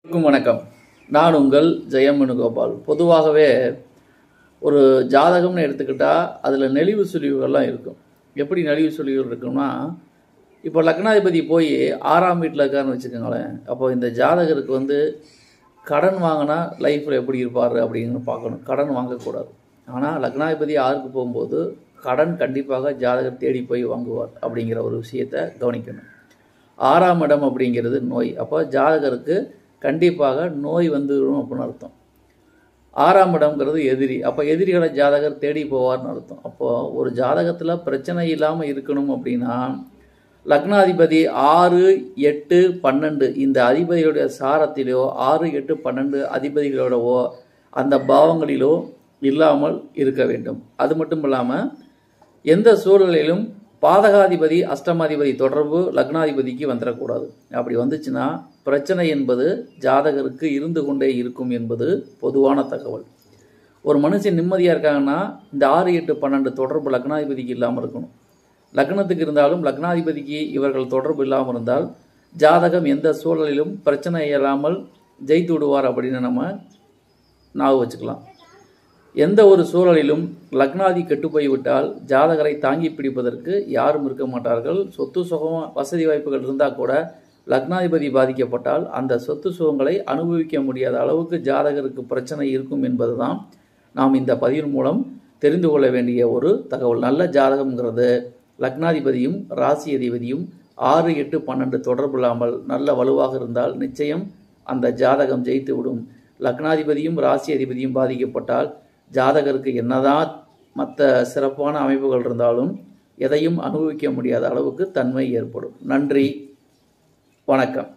அனைவருக்கும் வணக்கம் நான் உங்கள் ஜெயம் வேணுகோபால் பொதுவாகவே ஒரு ஜாதகம்னு எடுத்துக்கிட்டால் அதில் நெளிவு சுழிவுகள்லாம் இருக்கும் எப்படி நெளிவு சுழிவுகள் இருக்குன்னா இப்போ லக்னாதிபதி போய் ஆறாம் வீட்டில் இருக்காருன்னு வச்சுக்கோங்களேன் அப்போ இந்த ஜாதகருக்கு வந்து கடன் வாங்கினா லைஃப்பில் எப்படி இருப்பார் அப்படின்னு பார்க்கணும் கடன் வாங்கக்கூடாது ஆனால் லக்னாதிபதி ஆறுக்கு போகும்போது கடன் கண்டிப்பாக ஜாதகர் தேடி போய் வாங்குவார் அப்படிங்கிற ஒரு விஷயத்தை கவனிக்கணும் ஆறாம் இடம் அப்படிங்கிறது நோய் அப்போ ஜாதகருக்கு கண்டிப்பாக நோய் வந்துடும் அப்படின்னு அர்த்தம் ஆறாம் இடம்ங்கிறது எதிரி அப்போ எதிரிகளை ஜாதகர் தேடி போவார்னு அர்த்தம் அப்போது ஒரு ஜாதகத்தில் பிரச்சனை இல்லாமல் இருக்கணும் அப்படின்னா லக்னாதிபதி ஆறு எட்டு பன்னெண்டு இந்த அதிபதிகளுடைய சாரத்திலோ ஆறு எட்டு பன்னெண்டு அதிபதிகளோடவோ அந்த பாவங்களிலோ இல்லாமல் இருக்க வேண்டும் அது மட்டும் இல்லாமல் எந்த சூழலிலும் பாதகாதிபதி அஷ்டமாதிபதி தொடர்பு லக்னாதிபதிக்கு வந்துடக்கூடாது அப்படி வந்துச்சுன்னா பிரச்சனை என்பது ஜாதகருக்கு இருந்து கொண்டே இருக்கும் என்பது பொதுவான தகவல் ஒரு மனுஷன் நிம்மதியாக இருக்காங்கன்னா இந்த ஆறு எட்டு பன்னெண்டு தொடர்பு லக்னாதிபதிக்கு இல்லாமல் இருக்கணும் லக்னத்துக்கு இருந்தாலும் லக்னாதிபதிக்கு இவர்கள் தொடர்பு இல்லாமல் இருந்தால் ஜாதகம் எந்த சூழலிலும் பிரச்சனை இல்லாமல் ஜெயித்து விடுவார் அப்படின்னு நம்ம ஞாபகம் வச்சுக்கலாம் எந்த ஒரு சூழலிலும் லக்னாதி கெட்டு போய்விட்டால் ஜாதகரை தாங்கி பிடிப்பதற்கு யாரும் இருக்க மாட்டார்கள் சொத்து சுகம் வசதி வாய்ப்புகள் இருந்தால் கூட லக்னாதிபதி பாதிக்கப்பட்டால் அந்த சொத்து சுகங்களை அனுபவிக்க முடியாத அளவுக்கு ஜாதகருக்கு பிரச்சனை இருக்கும் என்பதுதான் நாம் இந்த பதிவின் மூலம் தெரிந்து கொள்ள வேண்டிய ஒரு தகவல் நல்ல ஜாதகம்ங்கிறது லக்னாதிபதியும் ராசி அதிபதியும் ஆறு எட்டு பன்னெண்டு தொடர்பு இல்லாமல் நல்ல வலுவாக இருந்தால் நிச்சயம் அந்த ஜாதகம் ஜெயித்து விடும் லக்னாதிபதியும் ராசி அதிபதியும் பாதிக்கப்பட்டால் ஜாதகருக்கு என்னதான் மற்ற சிறப்பான அமைப்புகள் இருந்தாலும் எதையும் அனுபவிக்க முடியாத அளவுக்கு தன்மை ஏற்படும் நன்றி வணக்கம்